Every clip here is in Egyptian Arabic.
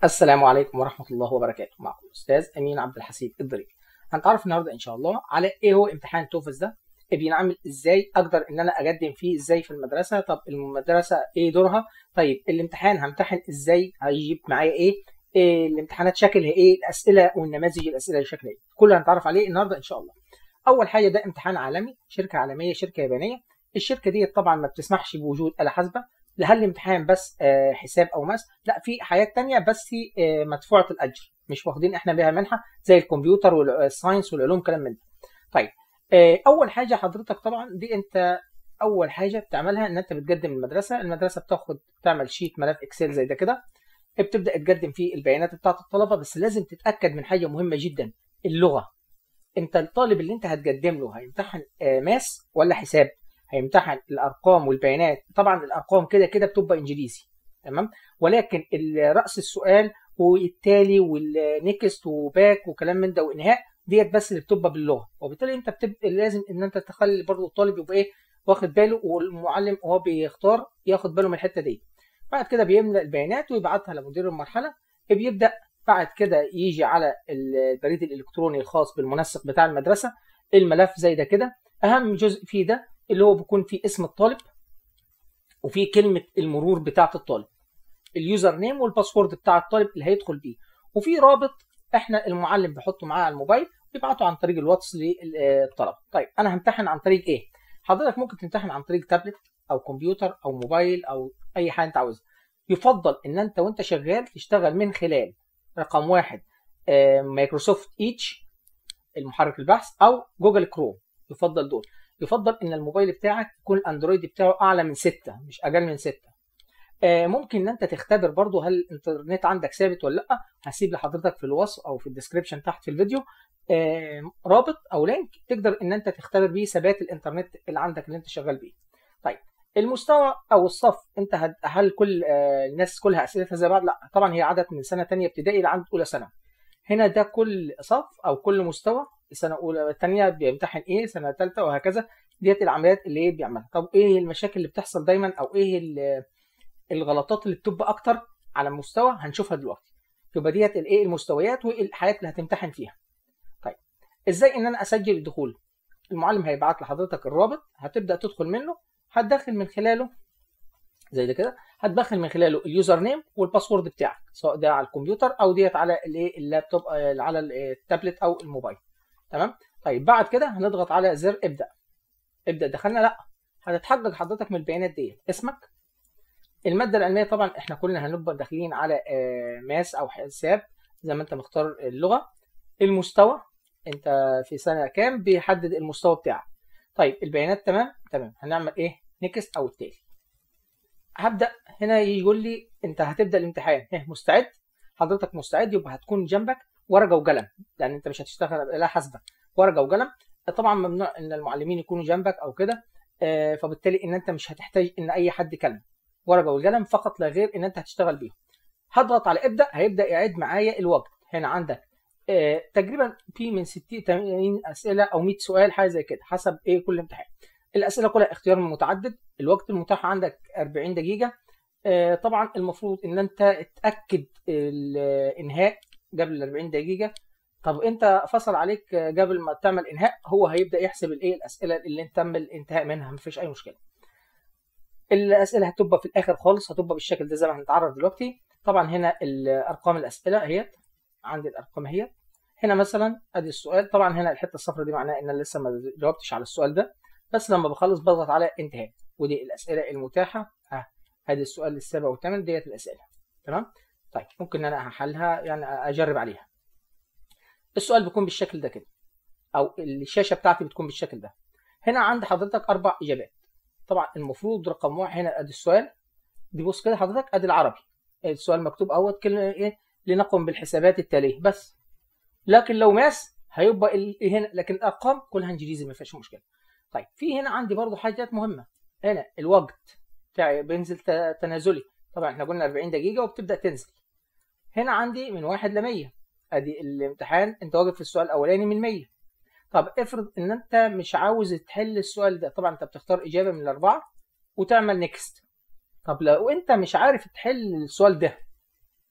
السلام عليكم ورحمة الله وبركاته معكم أستاذ أمين عبد الحسيب الضريبي هنتعرف النهاردة إن شاء الله على إيه هو امتحان توفز ده بينعمل إزاي أقدر إن أنا أقدم فيه إزاي في المدرسة طب المدرسة إيه دورها طيب الامتحان همتحن إزاي هيجيب معايا إيه, إيه الامتحانات شكلها إيه الأسئلة والنماذج الأسئلة شكلها إيه كله هنتعرف عليه النهاردة إن شاء الله أول حاجة ده امتحان عالمي شركة عالمية شركة يابانية الشركة دي طبعا ما بتسمحش بوجود آلة حاسبة لهل الامتحان بس آه حساب او ماس لا في حاجات تانية بس آه مدفوعه الاجر مش واخدين احنا بيها منحه زي الكمبيوتر والساينس والعلوم كلام من ده طيب آه اول حاجه حضرتك طبعا دي انت اول حاجه بتعملها ان انت بتقدم المدرسه المدرسه بتاخد تعمل شيت ملف اكسل زي ده كده بتبدا تقدم فيه البيانات بتاعه الطلبه بس لازم تتاكد من حاجه مهمه جدا اللغه انت الطالب اللي انت هتقدم له هيمتحن ماس ولا حساب هيمتحن الارقام والبيانات طبعا الارقام كده كده بتبقى انجليزي تمام ولكن راس السؤال والتالي والنكست وباك وكلام من ده وانهاء ديت بس اللي بتبقى باللغه وبالتالي انت بتبقى لازم ان انت تخلي برضه الطالب يبقى ايه واخد باله والمعلم وهو بيختار ياخد باله من الحته دي بعد كده بيملى البيانات ويبعتها لمدير المرحله بيبدا بعد كده يجي على البريد الالكتروني الخاص بالمنسق بتاع المدرسه الملف زي ده كده اهم جزء فيه ده اللي هو بيكون فيه اسم الطالب وفيه كلمة المرور بتاعة الطالب اليوزر نيم والباسورد بتاع الطالب اللي هيدخل بيه وفي رابط احنا المعلم بيحطه معاه على الموبايل بيبعته عن طريق الواتس للطلبة طيب انا همتحن عن طريق ايه حضرتك ممكن تمتحن عن طريق تابلت او كمبيوتر او موبايل او اي حاجه انت عاوزها يفضل ان انت وانت شغال تشتغل من خلال رقم واحد مايكروسوفت ايتش المحرك البحث او جوجل كروم يفضل دول يفضل ان الموبايل بتاعك يكون الاندرويد بتاعه اعلى من 6 مش اقل من 6 آه ممكن ان انت تختبر برضو هل الانترنت عندك ثابت ولا لا هسيب لحضرتك في الوصف او في الديسكربشن تحت في الفيديو آه رابط او لينك تقدر ان انت تختبر بيه ثبات الانترنت اللي عندك اللي انت شغال بيه طيب المستوى او الصف انت هل كل آه الناس كلها اسئلتها زي بعض لا طبعا هي عدد من سنه ثانيه ابتدائي لعند اولى ثانوي هنا ده كل صف او كل مستوى سنه اولى ثانيه بيمتحن ايه سنه ثالثه وهكذا ديت العمليات اللي هي بيعملها طب ايه المشاكل اللي بتحصل دايما او ايه الغلطات اللي بتبقى اكتر على المستوى هنشوفها دلوقتي يبقى ديت الايه المستويات والحاجات اللي هتمتحن فيها طيب ازاي ان انا اسجل الدخول المعلم هيبعت لحضرتك الرابط هتبدا تدخل منه هتدخل من خلاله زي ده كده هتدخل من خلاله اليوزر نيم والباسورد بتاعك سواء ده على الكمبيوتر او ديت على الايه اللابتوب على التابلت او الموبايل تمام طيب بعد كده هنضغط على زر ابدا ابدا دخلنا لا هتتحقق حضرتك من البيانات دي اسمك الماده العلميه طبعا احنا كلنا هنبقى داخلين على ماس او حساب زي ما انت مختار اللغه المستوى انت في سنه كام بيحدد المستوى بتاعك طيب البيانات تمام تمام هنعمل ايه نيكست او التالي هبدا هنا يقول لي انت هتبدا الامتحان ايه مستعد حضرتك مستعد يبقى هتكون جنبك ورقه وقلم لان انت مش هتشتغل لا حاسبه ورقه وقلم طبعا ممنوع ان المعلمين يكونوا جنبك او كده فبالتالي ان انت مش هتحتاج ان اي حد يكلم ورقه والقلم فقط لا غير ان انت هتشتغل بيهم هضغط على ابدا هيبدا يعد معايا الوقت هنا عندك تقريبا في من 60 80 اسئله او 100 سؤال حاجه زي كده حسب ايه كل امتحان الاسئله كلها اختيار متعدد الوقت المتاح عندك 40 دقيقه طبعا المفروض ان انت تاكد الانهاء قبل ال 40 دقيقه طب انت فصل عليك قبل ما تعمل انهاء هو هيبدا يحسب الايه الاسئله اللي انت تم الانتهاء منها مفيش اي مشكله الاسئله هتبقى في الاخر خالص هتبقى بالشكل ده زي ما هنتعرف دلوقتي طبعا هنا الارقام الاسئله اهيت عندي الارقام اهيت هنا مثلا ادي السؤال طبعا هنا الحته الصفراء دي معناها ان انا لسه ما جاوبتش على السؤال ده بس لما بخلص بضغط على انتهاء ودي الاسئله المتاحه اه ادي السؤال السابع والثامن ديت الاسئله تمام طيب ممكن ان انا هحلها يعني اجرب عليها السؤال بيكون بالشكل ده كده او الشاشه بتاعتي بتكون بالشكل ده هنا عند حضرتك اربع اجابات طبعا المفروض رقم واحد هنا ادي السؤال دي بص كده حضرتك ادي العربي السؤال مكتوب اول كلمه ايه لنقم بالحسابات التاليه بس لكن لو ماس هيبقى هنا لكن الارقام كلها انجليزي ما فيهاش مشكله طيب في هنا عندي برضو حاجات مهمه هنا الوقت بتاعي بينزل تنازلي طبعا احنا قلنا 40 دقيقه وبتبدا تنزل هنا عندي من 1 ل 100 ادي الامتحان انت واقف في السؤال الاولاني من 100 طب افرض ان انت مش عاوز تحل السؤال ده طبعا انت بتختار اجابه من الاربعه وتعمل نيكست طب لو انت مش عارف تحل السؤال ده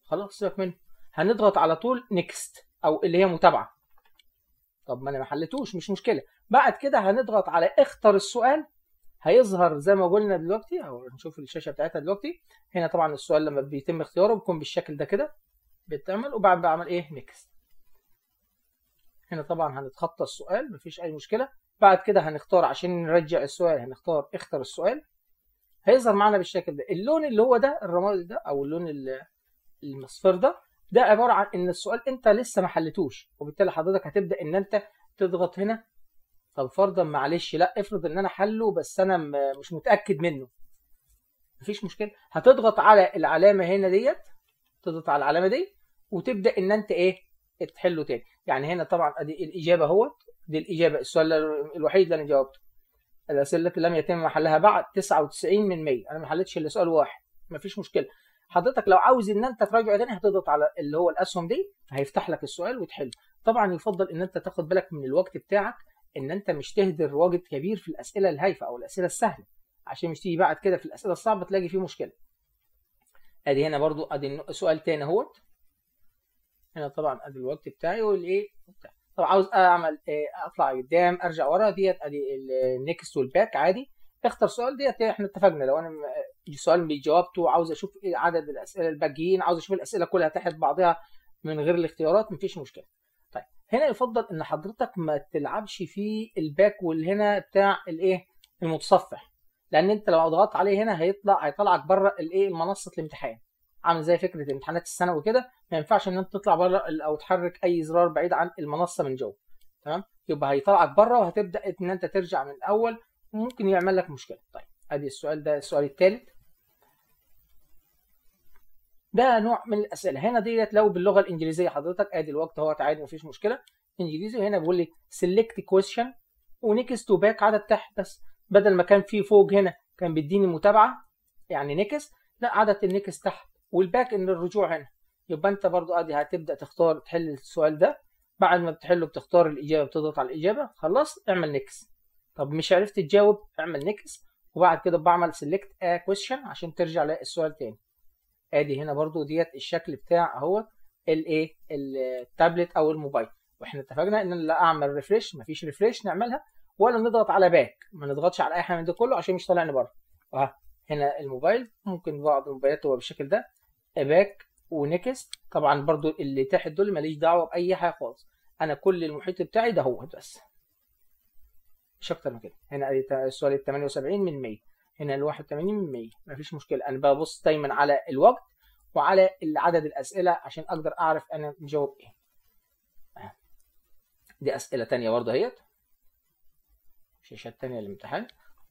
خلاص سيبك منه هنضغط على طول نيكست او اللي هي متابعه طب ما انا ما حلتوش مش مشكله بعد كده هنضغط على اختر السؤال هيظهر زي ما قلنا دلوقتي او نشوف الشاشه بتاعتها دلوقتي هنا طبعا السؤال لما بيتم اختياره بيكون بالشكل ده كده بيتعمل وبعد بعمل ايه نيكست هنا طبعا هنتخطى السؤال مفيش اي مشكله بعد كده هنختار عشان نرجع السؤال هنختار اختر السؤال هيظهر معانا بالشكل ده اللون اللي هو ده الرمادي ده او اللون المصفر ده ده عباره عن ان السؤال انت لسه ما حلتوش وبالتالي حضرتك هتبدا ان انت تضغط هنا طب فرضا معلش لا افرض ان انا حله بس انا مش متاكد منه مفيش مشكله هتضغط على العلامه هنا ديت تضغط على العلامه دي وتبدا ان انت ايه تحله تاني يعني هنا طبعا ادي الاجابه اهوت دي الاجابه السؤال الوحيد اللي انا جاوبته الاسئله التي لم يتم حلها بعد 99 من 100 انا ما حلتش الا سؤال واحد مفيش مشكله حضرتك لو عاوز ان انت تراجعه تاني هتضغط على اللي هو الاسهم دي هيفتح لك السؤال وتحله طبعا يفضل ان انت تاخد بالك من الوقت بتاعك ان انت مش تهدر وقت كبير في الاسئله الهايفه او الاسئله السهله عشان مش تيجي بعد كده في الاسئله الصعبه تلاقي فيه مشكله ادي هنا برضو ادي سؤال تاني اهوت هنا طبعا ادي الوقت بتاعي والايه طب عاوز اعمل إيه اطلع قدام ارجع ورا ديت ادي النكست والباك عادي اختر سؤال ديت احنا اتفقنا لو انا سؤال جاوبته عاوز اشوف ايه عدد الاسئله الباقيين عاوز اشوف الاسئله كلها تحت بعضها من غير الاختيارات مفيش مشكله طيب هنا يفضل ان حضرتك ما تلعبش في الباك والهنا بتاع الايه المتصفح لان انت لو ضغطت عليه هنا هيطلع هيطلعك بره الايه منصه الامتحان عامل زي فكره امتحانات الثانوي كده ما ينفعش ان انت تطلع بره او تحرك اي زرار بعيد عن المنصه من جوه تمام يبقى هيطلعك بره وهتبدا ان انت ترجع من الاول وممكن يعمل لك مشكله طيب ادي السؤال ده السؤال الثالث ده نوع من الاسئله هنا ديت لو باللغه الانجليزيه حضرتك ادي الوقت اهوت عادي مفيش مشكله انجليزي هنا بيقول لي سيلكت كويشن ونكست وباك عدد تحت بس بدل ما كان في فوق هنا كان بيديني متابعه يعني نكست لا عدد النكست تحت والباك ان الرجوع هنا يبقى انت برضو ادي هتبدا تختار تحل السؤال ده بعد ما بتحله بتختار الاجابه بتضغط على الاجابه خلاص اعمل نكست طب مش عرفت تجاوب اعمل نكست وبعد كده بعمل سيلكت ا كويشن عشان ترجع للسؤال تاني ادي هنا برضو ديت الشكل بتاع اهو الايه التابلت او الموبايل واحنا اتفقنا ان لا اعمل ريفريش مفيش ريفريش نعملها ولا نضغط على باك ما نضغطش على اي حاجه من ده كله عشان مش طالعني بره اه هنا الموبايل ممكن بعض الموبايلات تبقى بالشكل ده باك ونكست طبعا برضو اللي تحت دول ماليش دعوه باي حاجه خالص انا كل المحيط بتاعي ده هو بس مش اكتر من كده هنا السؤال ال 78 من 100 هنا ال 81 من 100 مفيش مشكله انا ببص دايما على الوقت وعلى عدد الاسئله عشان اقدر اعرف انا مجاوب ايه دي اسئله تانية برضه اهيت شاشات تانية للامتحان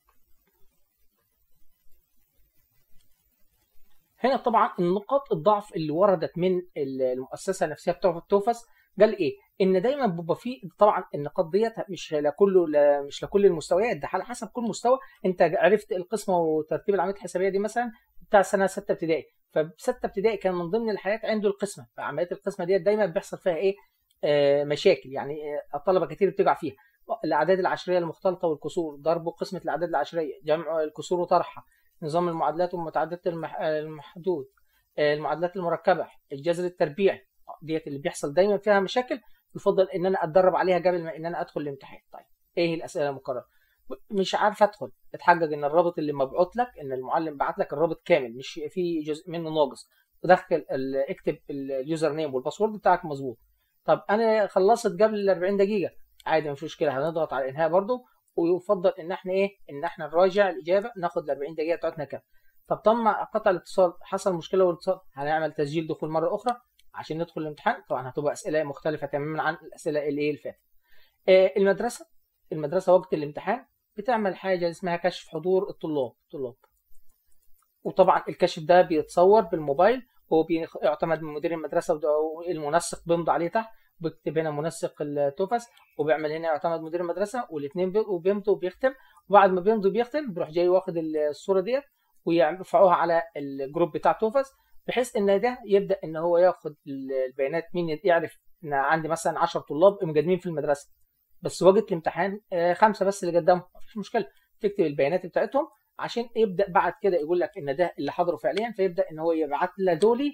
هنا طبعا النقاط الضعف اللي وردت من المؤسسه النفسيه بتاعه التوفس قال ايه ان دايما بيبقى فيه طبعا النقاط ديت مش لكله مش لكل المستويات ده على حسب كل مستوى انت عرفت القسمه وترتيب العمليات الحسابيه دي مثلا بتاع سنه سته ابتدائي فسته ابتدائي كان من ضمن الحاجات عنده القسمه فعمليات القسمه ديت دايما بيحصل فيها ايه آه مشاكل يعني آه الطلبه كتير بتقع فيها الاعداد العشريه المختلطه والكسور ضرب قسمه الاعداد العشريه جمع الكسور وطرحها نظام المعادلات ومتعدده المح... المحدود المعادلات المركبه الجذر التربيعي ديت اللي بيحصل دايما فيها مشاكل يفضل ان انا اتدرب عليها قبل ما ان انا ادخل الامتحان طيب ايه الاسئله المكرره مش عارف ادخل اتحقق ان الرابط اللي مبعوت لك ان المعلم بعت لك الرابط كامل مش في جزء منه ناقص ودخل اكتب اليوزر نيم والباسورد بتاعك مظبوط طب انا خلصت قبل ال 40 دقيقه عادي مفيش مشكله هنضغط على الانهاء برضو ويفضل ان احنا ايه ان احنا نراجع الاجابه ناخد ال 40 دقيقه بتاعتنا كام طب تم قطع الاتصال حصل مشكله والاتصال هنعمل تسجيل دخول مره اخرى عشان ندخل الامتحان طبعا هتبقى اسئله مختلفه تماما عن الاسئله اللي ايه اللي فاتت آه المدرسه المدرسه وقت الامتحان بتعمل حاجه اسمها كشف حضور الطلاب الطلاب وطبعا الكشف ده بيتصور بالموبايل هو بيعتمد من مدير المدرسه والمنسق بيمضي عليه تحت بيكتب هنا منسق التوفس وبيعمل هنا يعتمد مدير المدرسه والاثنين وبيمضي وبيختم وبعد ما بيمضي وبيختم بيروح جاي واخد الصوره ديت ويرفعوها على الجروب بتاع توفس بحيث ان ده يبدا ان هو ياخد البيانات مين يعرف ان عندي مثلا 10 طلاب مقدمين في المدرسه بس وقت الامتحان خمسه بس اللي قدامهم مفيش مشكله تكتب البيانات بتاعتهم عشان يبدا بعد كده يقول لك ان ده اللي حضروا فعليا فيبدا ان هو يبعت لدولي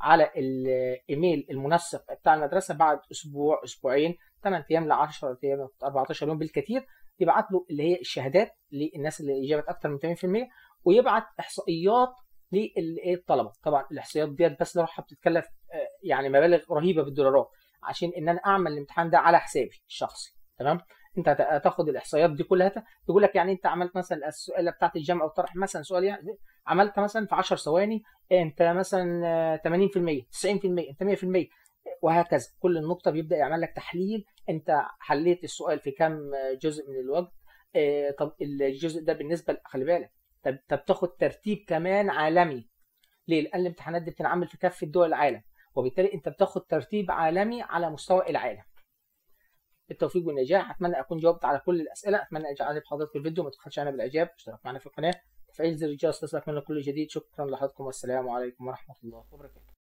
على الايميل المنسق بتاع المدرسه بعد اسبوع اسبوعين 8 ايام ل 10 ايام 14 يوم بالكثير يبعت له اللي هي الشهادات للناس اللي اجابت اكثر من 80% ويبعت احصائيات للطلبه طبعا الاحصائيات ديت بس لوحدها بتتكلف يعني مبالغ رهيبه بالدولارات عشان ان انا اعمل الامتحان ده على حسابي الشخصي تمام انت هتاخد الاحصائيات دي كلها تقول لك يعني انت عملت مثلا السؤال بتاعت الجمع والطرح مثلا سؤال يعني عملت مثلا في 10 ثواني انت مثلا 80% 90% انت 100% وهكذا كل النقطه بيبدا يعمل لك تحليل انت حليت السؤال في كم جزء من الوقت اه طب الجزء ده بالنسبه خلي بالك طب طب تاخد ترتيب كمان عالمي ليه؟ لان الامتحانات دي بتنعمل في كافه دول العالم وبالتالي انت بتاخد ترتيب عالمي على مستوى العالم بالتوفيق والنجاح اتمنى اكون جاوبت على كل الاسئله اتمنى اعجاب حضرتك الفيديو ما تبخلش عنها بالاعجاب اشترك معنا في القناه تفعيل زر الجرس تصلك منه كل جديد شكرا لحضراتكم والسلام عليكم ورحمه الله وبركاته